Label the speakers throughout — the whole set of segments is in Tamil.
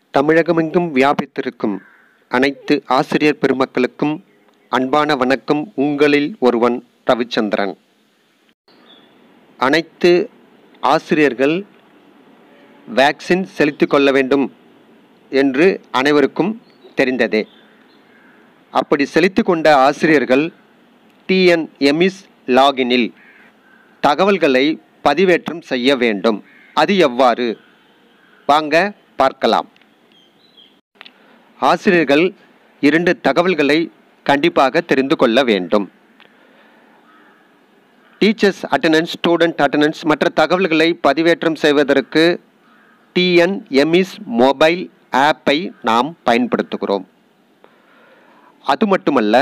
Speaker 1: தமிழகமெங்கும் வியாபித்திருக்கும் அனைத்து ஆசிரியர் பெருமக்களுக்கும் அன்பான வணக்கம் உங்களில் ஒருவன் ரவிச்சந்திரன் அனைத்து ஆசிரியர்கள் வேக்சின் செலுத்திக் கொள்ள வேண்டும் என்று அனைவருக்கும் தெரிந்ததே அப்படி செலுத்திக் கொண்ட ஆசிரியர்கள் டிஎன்எம்இஸ் லாகினில் தகவல்களை பதிவேற்றம் செய்ய வேண்டும் அது எவ்வாறு வாங்க பார்க்கலாம் ஆசிரியர்கள் இரண்டு தகவல்களை கண்டிப்பாக தெரிந்து கொள்ள வேண்டும் டீச்சர்ஸ் அட்டண்டன்ஸ் ஸ்டூடெண்ட் அட்டண்டன்ஸ் மற்ற தகவல்களை பதிவேற்றம் செய்வதற்கு டிஎன்எம்இஸ் மொபைல் ஆப்பை நாம் பயன்படுத்துகிறோம் அது மட்டுமல்ல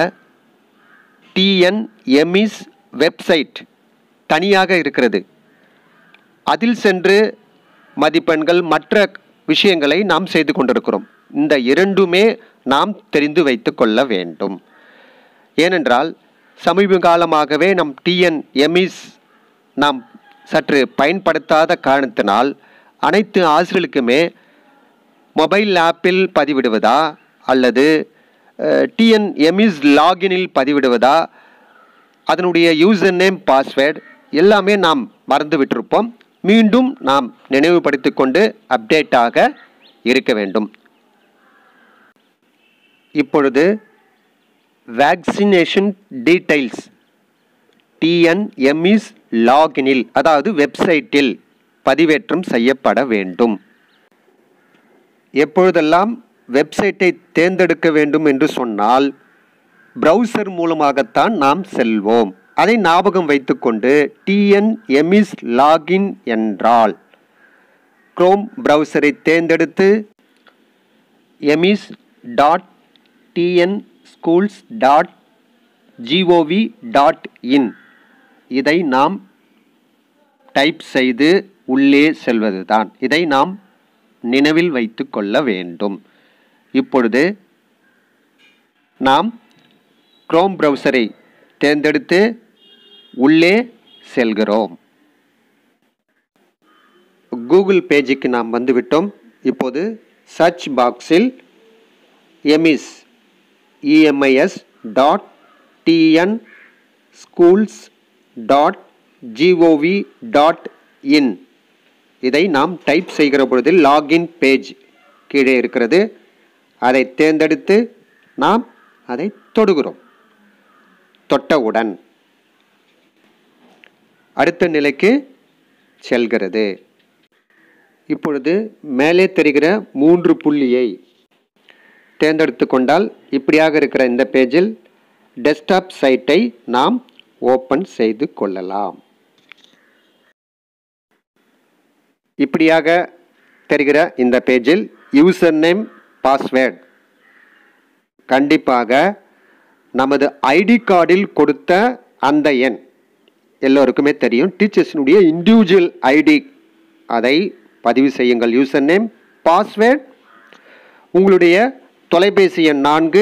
Speaker 1: டிஎன்எம்இஸ் வெப்சைட் தனியாக இருக்கிறது அதில் சென்று மதிப்பெண்கள் மற்ற விஷயங்களை நாம் செய்து கொண்டிருக்கிறோம் இந்த இரண்டுமே நாம் தெரிந்து வைத்து கொள்ள வேண்டும் ஏனென்றால் சமீப காலமாகவே நம் டிஎன்எம்இஸ் நாம் சற்று பயன்படுத்தாத காரணத்தினால் அனைத்து ஆசிரியர்களுக்குமே மொபைல் ஆப்பில் பதிவிடுவதா அல்லது டிஎன்எம்இஸ் லாகினில் பதிவிடுவதா அதனுடைய யூசர் நேம் பாஸ்வேர்டு எல்லாமே நாம் மறந்து விட்டிருப்போம் மீண்டும் நாம் நினைவுபடுத்தி கொண்டு அப்டேட்டாக இருக்க வேண்டும் இப்பொழுது வேக்சினேஷன் டீடைல்ஸ் டிஎன்எம்இஸ் லாகினில் அதாவது வெப்சைட்டில் பதிவேற்றம் செய்யப்பட வேண்டும் எப்பொழுதெல்லாம் வெப்சைட்டை தேர்ந்தெடுக்க வேண்டும் என்று சொன்னால் ப்ரௌசர் மூலமாகத்தான் நாம் செல்வோம் அதை ஞாபகம் வைத்துக்கொண்டு டிஎன்எம்இஸ் லாகின் என்றால் குரோம் ப்ரௌசரை தேர்ந்தெடுத்து EMIS dot TN schools dot GOV dot in இதை நாம் டைப் செய்து உள்ளே செல்வதுதான் இதை நாம் நினைவில் வைத்து கொள்ள வேண்டும் இப்பொழுது நாம் குரோம் ப்ரௌசரை தேர்ந்தெடுத்து உள்ளே செல்கிறோம் கூகுள் பேஜுக்கு நாம் வந்துவிட்டோம் இப்போது சர்ச் பாக்ஸில் EMIS EMIS dot TN schools dot GOV dot in இதை நாம் டைப் செய்கிற பொழுது லாகின் பேஜ் கீழே இருக்கிறது அதை தேர்ந்தெடுத்து நாம் அதை தொடுகிறோம் தொட்டவுடன் அடுத்த நிலைக்கு செல்கிறது இப்பொழுது மேலே தெரிகிற மூன்று புள்ளியை தேர்ந்தெடுத்து கொண்டால் இப்படியாக இருக்கிற இந்த பேஜில் டெஸ்க்டாப் சைட்டை நாம் ஓப்பன் செய்து கொள்ளலாம் இப்படியாக தெரிகிற இந்த பேஜில் யூசர் நேம் பாஸ்வேர்ட் கண்டிப்பாக நமது ஐடி கார்டில் கொடுத்த அந்த எண் எல்லோருக்குமே தெரியும் டீச்சர்ஸினுடைய இண்டிவிஜுவல் ஐடி அதை பதிவு செய்யுங்கள் யூசர் நேம் பாஸ்வேர்ட் உங்களுடைய தொலைபேசி எண் நான்கு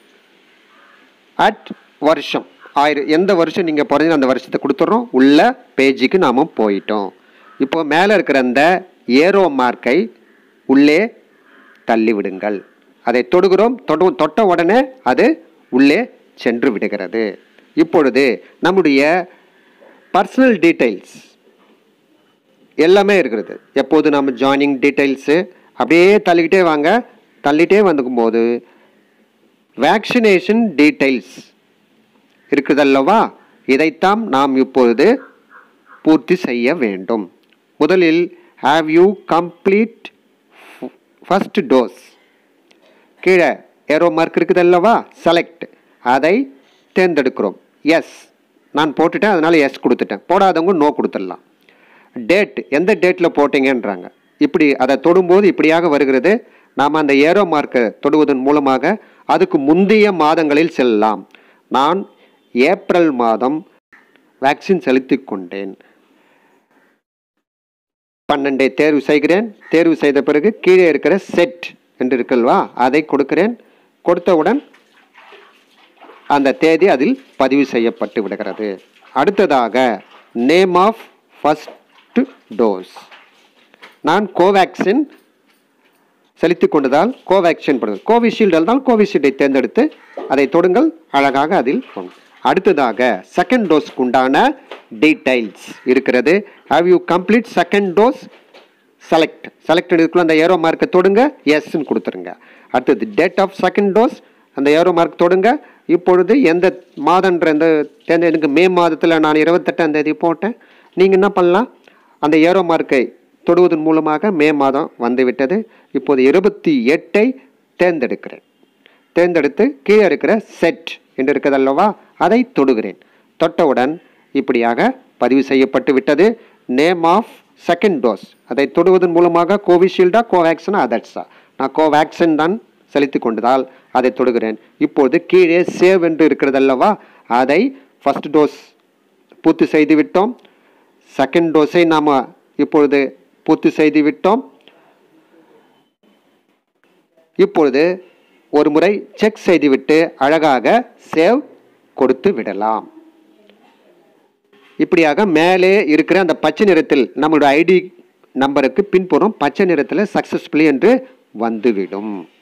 Speaker 1: அட் வருஷம் ஆயிரம் எந்த வருஷம் நீங்கள் பிறந்த அந்த வருஷத்தை கொடுத்துட்றோம் உள்ள பேஜுக்கு நாம் போயிட்டோம் இப்போ மேலே இருக்கிற அந்த ஏரோ மார்க்கை உள்ளே தள்ளி விடுங்கள் அதை தொடுகிறோம் தொடு தொட்ட உடனே அது உள்ளே சென்று விடுகிறது இப்பொழுது நம்முடைய பர்சனல் டீட்டெயில்ஸ் எல்லாமே இருக்கிறது எப்போது நம்ம ஜாயினிங் டீட்டெயில்ஸு அப்படியே தள்ளிக்கிட்டே வாங்க தள்ளிட்டே வந்துக்கும் போது வேக்சினேஷன் டீட்டெயில்ஸ் இருக்குதல்லவா இதைத்தான் நாம் இப்பொழுது பூர்த்தி செய்ய வேண்டும் முதலில் have you complete first dose கீழே ஏரோ மார்க் இருக்குது அல்லவா செலக்ட் அதை தேர்ந்தெடுக்கிறோம் எஸ் நான் போட்டுட்டேன் அதனால் எஸ் கொடுத்துட்டேன் போடாதவங்க நோ கொடுத்துடலாம் டேட் எந்த டேட்டில் போட்டீங்கன்றாங்க இப்படி அதை தொடும்போது இப்படியாக வருகிறது நாம் அந்த ஏரோ மார்க்கை தொடுவதன் மூலமாக அதுக்கு முந்தைய மாதங்களில் செல்லலாம் நான் ஏப்ரல் மாதம் வேக்சின் செலுத்திக் கொண்டேன் பன்னெண்டை தேர்வு செய்கிறேன் தேர்வு செய்த பிறகு கீழே இருக்கிற செட் என்று இருக்கல்வா அதை கொடுக்கிறேன் கொடுத்தவுடன் அந்த தேதி அதில் பதிவு செய்யப்பட்டு விடுகிறது அடுத்ததாக நேம் ஆஃப் ஃபஸ்ட் டோஸ் நான் கோவேக்சின் செலுத்தி கொண்டதால் கோவேக்சின் படுது கோவிஷீல்டு இருந்தால் கோவிஷீல்டை தேர்ந்தெடுத்து அதை தொடுங்கள் அழகாக அதில் போகும் அடுத்ததாக செகண்ட் டோஸ்க்கு உண்டான டீடைல்ஸ் இருக்கிறது have you complete second dose select select இதுக்குள்ள அந்த ஏரோ மார்க்கை தொடுங்க எஸ்ன்னு கொடுத்துருங்க அடுத்தது டேட் ஆஃப் செகண்ட் டோஸ் அந்த ஏரோ மார்க் தொடுங்க இப்பொழுது எந்த மாதன்ற இந்த தேர்ந்த எனக்கு மே மாதத்தில் நான் இருபத்தெட்டாம் தேதி போட்டேன் நீங்கள் என்ன பண்ணலாம் அந்த ஏரோ மார்க்கை தொடுவதன் மூலமாக மே மாதம் வந்துவிட்டது இப்போது இருபத்தி எட்டை தேர்ந்தெடுக்கிறேன் தேர்ந்தெடுத்து கீழே இருக்கிற செட் என்று இருக்கிறது அல்லவா அதை தொடுகிறேன் தொட்டவுடன் இப்படியாக பதிவு செய்யப்பட்டு விட்டது நேம் ஆஃப் செகண்ட் டோஸ் அதை தொடுவதன் மூலமாக கோவிஷீல்டா கோவேக்சினா அதர்ஸா நான் கோவேக்சின் தான் செலுத்தி கொண்டதால் அதை தொடுகிறேன் இப்பொழுது கீழே சேவ் என்று இருக்கிறது அல்லவா அதை ஃபர்ஸ்ட் டோஸ் பூர்த்தி செய்து விட்டோம் செகண்ட் டோஸை நாம் இப்பொழுது பூர்த்தி செய்து விட்டோம் இப்பொழுது ஒரு முறை செக் செய்துவிட்டு அழகாக சேவ் கொடுத்து விடலாம் இப்படியாக மேலே இருக்கிற அந்த பச்சை நிறத்தில் நம்மளுடைய ஐடி நம்பருக்கு பின்புறம் பச்சை நிறத்தில் சக்ஸஸ்ஃபுல்லி என்று வந்துவிடும்